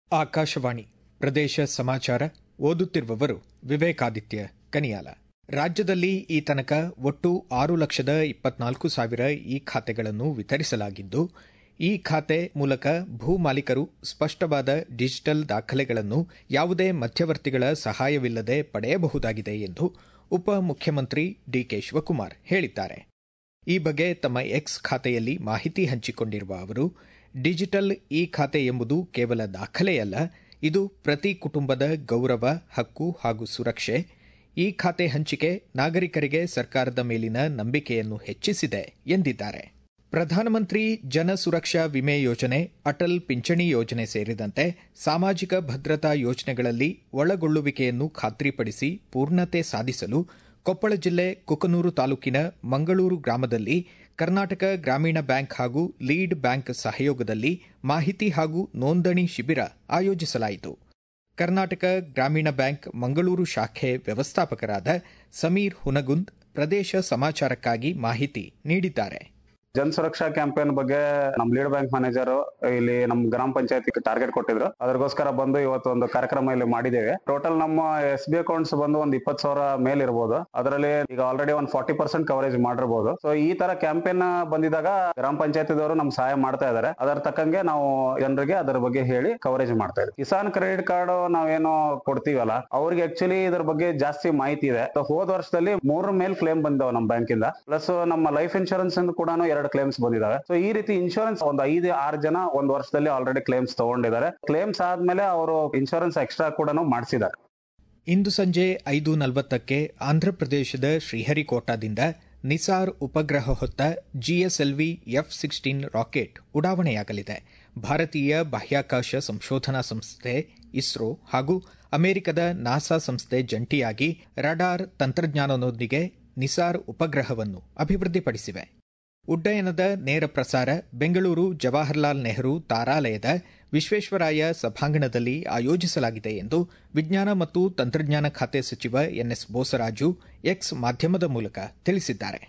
ಆಕಾಶವಾಣಿ ಪ್ರದೇಶ ಸಮಾಚಾರ ಓದುತ್ತಿರುವವರು ವಿವೇಕಾದಿತ್ಯ ಕನಿಯಾಲ ರಾಜ್ಯದಲ್ಲಿ ಈ ತನಕ ಒಟ್ಟು ಆರು ಲಕ್ಷದ ಇಪ್ಪತ್ನಾಲ್ಕು ಸಾವಿರ ಈ ಖಾತೆಗಳನ್ನು ವಿತರಿಸಲಾಗಿದ್ದು ಈ ಖಾತೆ ಮೂಲಕ ಭೂ ಮಾಲೀಕರು ಸ್ಪಷ್ಟವಾದ ಡಿಜಿಟಲ್ ದಾಖಲೆಗಳನ್ನು ಯಾವುದೇ ಮಧ್ಯವರ್ತಿಗಳ ಸಹಾಯವಿಲ್ಲದೆ ಪಡೆಯಬಹುದಾಗಿದೆ ಎಂದು ಉಪಮುಖ್ಯಮಂತ್ರಿ ಡಿಕೆ ಶಿವಕುಮಾರ್ ಹೇಳಿದ್ದಾರೆ ಈ ಬಗ್ಗೆ ತಮ್ಮ ಎಕ್ಸ್ ಖಾತೆಯಲ್ಲಿ ಮಾಹಿತಿ ಹಂಚಿಕೊಂಡಿರುವ ಅವರು ಡಿಜಿಟಲ್ ಇ ಖಾತೆ ಎಂಬುದು ಕೇವಲ ದಾಖಲೆಯಲ್ಲ ಇದು ಪ್ರತಿ ಕುಟುಂಬದ ಗೌರವ ಹಕ್ಕು ಹಾಗೂ ಸುರಕ್ಷೆ ಈ ಖಾತೆ ಹಂಚಿಕೆ ನಾಗರಿಕರಿಗೆ ಸರ್ಕಾರದ ಮೇಲಿನ ನಂಬಿಕೆಯನ್ನು ಹೆಚ್ಚಿಸಿದೆ ಎಂದಿದ್ದಾರೆ ಪ್ರಧಾನಮಂತ್ರಿ ಜನ ಸುರಕ್ಷಾ ವಿಮೆ ಯೋಜನೆ ಅಟಲ್ ಪಿಂಚಣಿ ಯೋಜನೆ ಸೇರಿದಂತೆ ಸಾಮಾಜಿಕ ಭದ್ರತಾ ಯೋಜನೆಗಳಲ್ಲಿ ಒಳಗೊಳ್ಳುವಿಕೆಯನ್ನು ಖಾತ್ರಿಪಡಿಸಿ ಪೂರ್ಣತೆ ಸಾಧಿಸಲು ಕೊಪ್ಪಳ ಜಿಲ್ಲೆ ಕುಕನೂರು ತಾಲೂಕಿನ ಮಂಗಳೂರು ಗ್ರಾಮದಲ್ಲಿ ಕರ್ನಾಟಕ ಗ್ರಾಮೀಣ ಬ್ಯಾಂಕ್ ಹಾಗೂ ಲೀಡ್ ಬ್ಯಾಂಕ್ ಸಹಯೋಗದಲ್ಲಿ ಮಾಹಿತಿ ಹಾಗೂ ನೋಂದಣಿ ಶಿಬಿರ ಆಯೋಜಿಸಲಾಯಿತು ಕರ್ನಾಟಕ ಗ್ರಾಮೀಣ ಬ್ಯಾಂಕ್ ಮಂಗಳೂರು ಶಾಖೆ ವ್ಯವಸ್ಥಾಪಕರಾದ ಸಮೀರ್ ಹುನಗುಂದ್ ಪ್ರದೇಶ ಸಮಾಚಾರಕ್ಕಾಗಿ ಮಾಹಿತಿ ನೀಡಿದ್ದಾರೆ ಜನ್ ಸುರಕ್ಷಾ ಕ್ಯಾಂಪೇನ್ ಬಗ್ಗೆ ನಮ್ ಲೀಡ್ ಬ್ಯಾಂಕ್ ಮ್ಯಾನೇಜರ್ ಇಲ್ಲಿ ನಮ್ ಗ್ರಾಮ ಪಂಚಾಯತಿ ಟಾರ್ಗೆಟ್ ಕೊಟ್ಟಿದ್ರು ಅದಕ್ಕೋಸ್ಕರ ಬಂದು ಇವತ್ತು ಒಂದು ಕಾರ್ಯಕ್ರಮ ಇಲ್ಲಿ ಮಾಡಿದ್ದೇವೆ ಟೋಟಲ್ ನಮ್ಮ ಎಸ್ ಬಿ ಅಕೌಂಟ್ಸ್ ಬಂದು ಒಂದ್ ಇಪ್ಪತ್ತು ಸಾವಿರ ಮೇಲ್ ಇರ್ಬೋದು ಅದರಲ್ಲಿ ಈಗ ಆಲ್ರೆಡಿ ಒಂದ್ ಫಾರ್ಟಿ ಪರ್ಸೆಂಟ್ ಕವರೇಜ್ ಮಾಡಿರ್ಬೋದು ಸೊ ಈ ತರ ಕ್ಯಾಂಪೇನ್ ಬಂದಿದಾಗ ಗ್ರಾಮ ಪಂಚಾಯತಿದವರು ನಮ್ ಸಹಾಯ ಮಾಡ್ತಾ ಇದಾರೆ ಅದರ ತಕ್ಕಂಗೆ ನಾವು ಜನರಿಗೆ ಅದರ ಬಗ್ಗೆ ಹೇಳಿ ಕವರೇಜ್ ಮಾಡ್ತಾ ಇದ್ದೀವಿ ಕಿಸಾನ್ ಕ್ರೆಡಿಟ್ ಕಾರ್ಡ್ ನಾವೇನೋ ಕೊಡ್ತೀವಲ್ಲ ಅವ್ರಿಗೆ ಆಕ್ಚುಲಿ ಇದ್ರ ಬಗ್ಗೆ ಜಾಸ್ತಿ ಮಾಹಿತಿ ಇದೆ So, ಹೋದ ವರ್ಷದಲ್ಲಿ ಮೂರ ಮೇಲ್ ಕ್ಲೇಮ್ ಬಂದವ ನಮ್ಮ ಬ್ಯಾಂಕ್ ಇಂದ ಪ್ಲಸ್ ನಮ್ಮ ಲೈಫ್ ಇನ್ಶೂರೆನ್ಸ್ ಕೂಡ ಎರಡು ಕ್ಲೇಮ್ಸ್ ಬಂದಿದಾವೆ ಸೊ ಈ ರೀತಿ ಇನ್ಶೂರೆನ್ಸ್ ಒಂದು ಐದು ಆರು ಜನ ಒಂದು ವರ್ಷದಲ್ಲಿ ಆಲ್ರೆಡಿ ಕ್ಲೇಮ್ಸ್ ತಗೊಂಡಿದ್ದಾರೆ ಕ್ಲೇಮ್ಸ್ ಆದ್ಮೇಲೆ ಅವರು ಇನ್ಶೂರೆನ್ಸ್ ಎಕ್ಸ್ಟ್ರಾ ಕೂಡ ಮಾಡಿಸಿದ್ದಾರೆ ಇಂದು ಸಂಜೆ ಐದು ನಲವತ್ತಕ್ಕೆ ಆಂಧ್ರಪ್ರದೇಶದ ಶ್ರೀಹರಿಕೋಟಾದಿಂದ ನಿಸಾರ್ ಉಪಗ್ರಹ ಹೊತ್ತ ಜಿಎಸ್ಎಲ್ವಿ ಎಫ್ ಸಿಕ್ಸ್ಟೀನ್ ರಾಕೆಟ್ ಉಡಾವಣೆಯಾಗಲಿದೆ ಭಾರತೀಯ ಬಾಹ್ಯಾಕಾಶ ಸಂಶೋಧನಾ ಸಂಸ್ಥೆ ಇಸ್ರೋ ಹಾಗೂ ಅಮೆರಿಕದ ನಾಸಾ ಸಂಸ್ಥೆ ಜಂಟಿಯಾಗಿ ರಡಾರ್ ತಂತ್ರಜ್ಞಾನದೊಂದಿಗೆ ನಿಸಾರ್ ಉಪಗ್ರಹವನ್ನು ಅಭಿವೃದ್ಧಿಪಡಿಸಿವೆ ಉಡ್ಡಯನದ ನೇರ ಪ್ರಸಾರ ಬೆಂಗಳೂರು ಜವಾಹರ್ಲಾಲ್ ನೆಹರು ತಾರಾಲಯದ ವಿಶ್ವೇಶ್ವರಾಯ ಸಭಾಂಗಣದಲ್ಲಿ ಆಯೋಜಿಸಲಾಗಿದೆ ಎಂದು ವಿಜ್ಞಾನ ಮತ್ತು ತಂತ್ರಜ್ಞಾನ ಖಾತೆ ಸಚಿವ ಎನ್ಎಸ್ ಬೋಸರಾಜು ಎಕ್ಸ್ ಮಾಧ್ಯಮದ ಮೂಲಕ ತಿಳಿಸಿದ್ದಾರೆ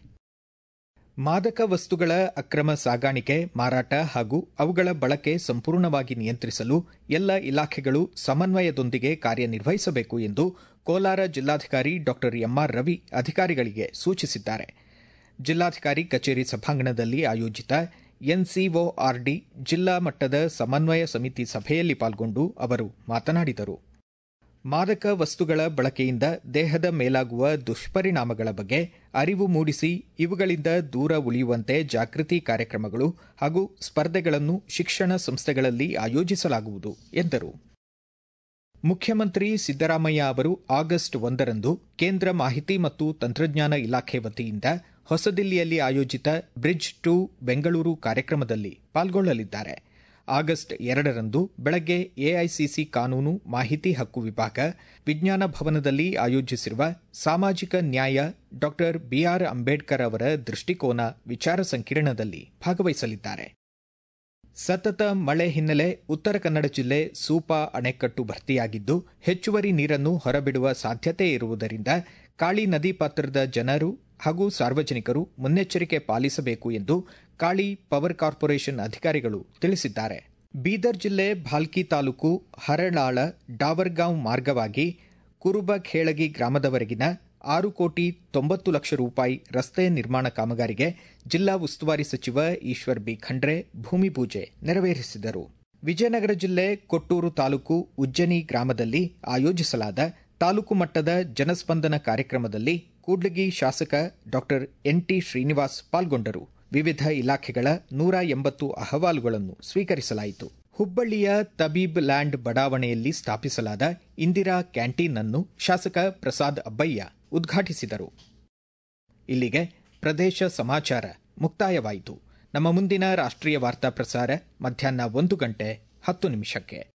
ಮಾದಕ ವಸ್ತುಗಳ ಅಕ್ರಮ ಸಾಗಾಣಿಕೆ ಮಾರಾಟ ಹಾಗೂ ಅವುಗಳ ಬಳಕೆ ಸಂಪೂರ್ಣವಾಗಿ ನಿಯಂತ್ರಿಸಲು ಎಲ್ಲ ಇಲಾಖೆಗಳು ಸಮನ್ವಯದೊಂದಿಗೆ ಕಾರ್ಯನಿರ್ವಹಿಸಬೇಕು ಎಂದು ಕೋಲಾರ ಜಿಲ್ಲಾಧಿಕಾರಿ ಡಾ ಎಂಆರ್ ರವಿ ಅಧಿಕಾರಿಗಳಿಗೆ ಸೂಚಿಸಿದ್ದಾರೆ ಜಿಲ್ಲಾಧಿಕಾರಿ ಕಚೇರಿ ಸಭಾಂಗಣದಲ್ಲಿ ಆಯೋಜಿತ ಎನ್ಸಿಒಆರ್ಡಿ ಜಿಲ್ಲಾ ಮಟ್ಟದ ಸಮನ್ವಯ ಸಮಿತಿ ಸಭೆಯಲ್ಲಿ ಪಾಲ್ಗೊಂಡು ಅವರು ಮಾತನಾಡಿದರು ಮಾದಕ ವಸ್ತುಗಳ ಬಳಕೆಯಿಂದ ದೇಹದ ಮೇಲಾಗುವ ದುಷ್ಪರಿಣಾಮಗಳ ಬಗ್ಗೆ ಅರಿವು ಮೂಡಿಸಿ ಇವುಗಳಿಂದ ದೂರ ಉಳಿಯುವಂತೆ ಜಾಗೃತಿ ಕಾರ್ಯಕ್ರಮಗಳು ಹಾಗೂ ಸ್ಪರ್ಧೆಗಳನ್ನು ಶಿಕ್ಷಣ ಸಂಸ್ಥೆಗಳಲ್ಲಿ ಆಯೋಜಿಸಲಾಗುವುದು ಎಂದರು ಮುಖ್ಯಮಂತ್ರಿ ಸಿದ್ದರಾಮಯ್ಯ ಅವರು ಆಗಸ್ಟ್ ಒಂದರಂದು ಕೇಂದ್ರ ಮಾಹಿತಿ ಮತ್ತು ತಂತ್ರಜ್ಞಾನ ಇಲಾಖೆ ವತಿಯಿಂದ ಹೊಸದಿಲ್ಲಿಯಲ್ಲಿ ಆಯೋಜಿತ ಬ್ರಿಡ್ಜ್ ಟು ಬೆಂಗಳೂರು ಕಾರ್ಯಕ್ರಮದಲ್ಲಿ ಪಾಲ್ಗೊಳ್ಳಲಿದ್ದಾರೆ ಆಗಸ್ಟ್ ಎರಡರಂದು ಬೆಳಗ್ಗೆ ಎಐಸಿಸಿ ಕಾನೂನು ಮಾಹಿತಿ ಹಕ್ಕು ವಿಭಾಗ ವಿಜ್ಞಾನ ಭವನದಲ್ಲಿ ಆಯೋಜಿಸಿರುವ ಸಾಮಾಜಿಕ ನ್ಯಾಯ ಡಾ ಬಿಆರ್ ಅಂಬೇಡ್ಕರ್ ಅವರ ದೃಷ್ಟಿಕೋನ ವಿಚಾರ ಸಂಕಿರಣದಲ್ಲಿ ಭಾಗವಹಿಸಲಿದ್ದಾರೆ ಸತತ ಮಳೆ ಹಿನ್ನೆಲೆ ಉತ್ತರ ಕನ್ನಡ ಜಿಲ್ಲೆ ಸೂಪಾ ಅಣೆಕಟ್ಟು ಭರ್ತಿಯಾಗಿದ್ದು ಹೆಚ್ಚುವರಿ ನೀರನ್ನು ಹೊರಬಿಡುವ ಸಾಧ್ಯತೆ ಇರುವುದರಿಂದ ಕಾಳಿ ನದಿ ಪಾತ್ರದ ಜನರು ಹಾಗೂ ಸಾರ್ವಜನಿಕರು ಮುನ್ನೆಚ್ಚರಿಕೆ ಪಾಲಿಸಬೇಕು ಎಂದು ಕಾಳಿ ಪವರ್ ಕಾರ್ಪೊರೇಷನ್ ಅಧಿಕಾರಿಗಳು ತಿಳಿಸಿದ್ದಾರೆ ಬೀದರ್ ಜಿಲ್ಲೆ ಭಾಲ್ಕಿ ತಾಲೂಕು ಹರಳಾಳ ಡಾವರ್ಗಾಂವ್ ಮಾರ್ಗವಾಗಿ ಕುರುಬಖೇಳಗಿ ಗ್ರಾಮದವರೆಗಿನ ಆರು ಕೋಟಿ ತೊಂಬತ್ತು ಲಕ್ಷ ರೂಪಾಯಿ ರಸ್ತೆ ನಿರ್ಮಾಣ ಕಾಮಗಾರಿಗೆ ಜಿಲ್ಲಾ ಉಸ್ತುವಾರಿ ಸಚಿವ ಈಶ್ವರ್ ಬಿ ಖಂಡ್ರೆ ಭೂಮಿ ಪೂಜೆ ನೆರವೇರಿಸಿದರು ವಿಜಯನಗರ ಜಿಲ್ಲೆ ಕೊಟ್ಟೂರು ತಾಲೂಕು ಉಜ್ಜನಿ ಗ್ರಾಮದಲ್ಲಿ ಆಯೋಜಿಸಲಾದ ತಾಲೂಕು ಮಟ್ಟದ ಜನಸ್ಪಂದನ ಕಾರ್ಯಕ್ರಮದಲ್ಲಿ ಕೂಡ್ಲಿಗಿ ಶಾಸಕ ಡಾ ಎನ್ಟಿ ಶ್ರೀನಿವಾಸ್ ಪಾಲ್ಗೊಂಡರು ವಿವಿಧ ಇಲಾಖೆಗಳ ನೂರ ಎಂಬತ್ತು ಅಹವಾಲುಗಳನ್ನು ಸ್ವೀಕರಿಸಲಾಯಿತು ಹುಬ್ಬಳ್ಳಿಯ ತಬೀಬ್ ಲ್ಯಾಂಡ್ ಬಡಾವಣೆಯಲ್ಲಿ ಸ್ಥಾಪಿಸಲಾದ ಇಂದಿರಾ ಕ್ಯಾಂಟೀನ್ ಅನ್ನು ಶಾಸಕ ಪ್ರಸಾದ್ ಅಬ್ಬಯ್ಯ ಉದ್ಘಾಟಿಸಿದರು ಇಲ್ಲಿಗೆ ಪ್ರದೇಶ ಸಮಾಚಾರ ಮುಕ್ತಾಯವಾಯಿತು ನಮ್ಮ ಮುಂದಿನ ರಾಷ್ಟ್ರೀಯ ವಾರ್ತಾ ಪ್ರಸಾರ ಮಧ್ಯಾಹ್ನ ಒಂದು ಗಂಟೆ ಹತ್ತು ನಿಮಿಷಕ್ಕೆ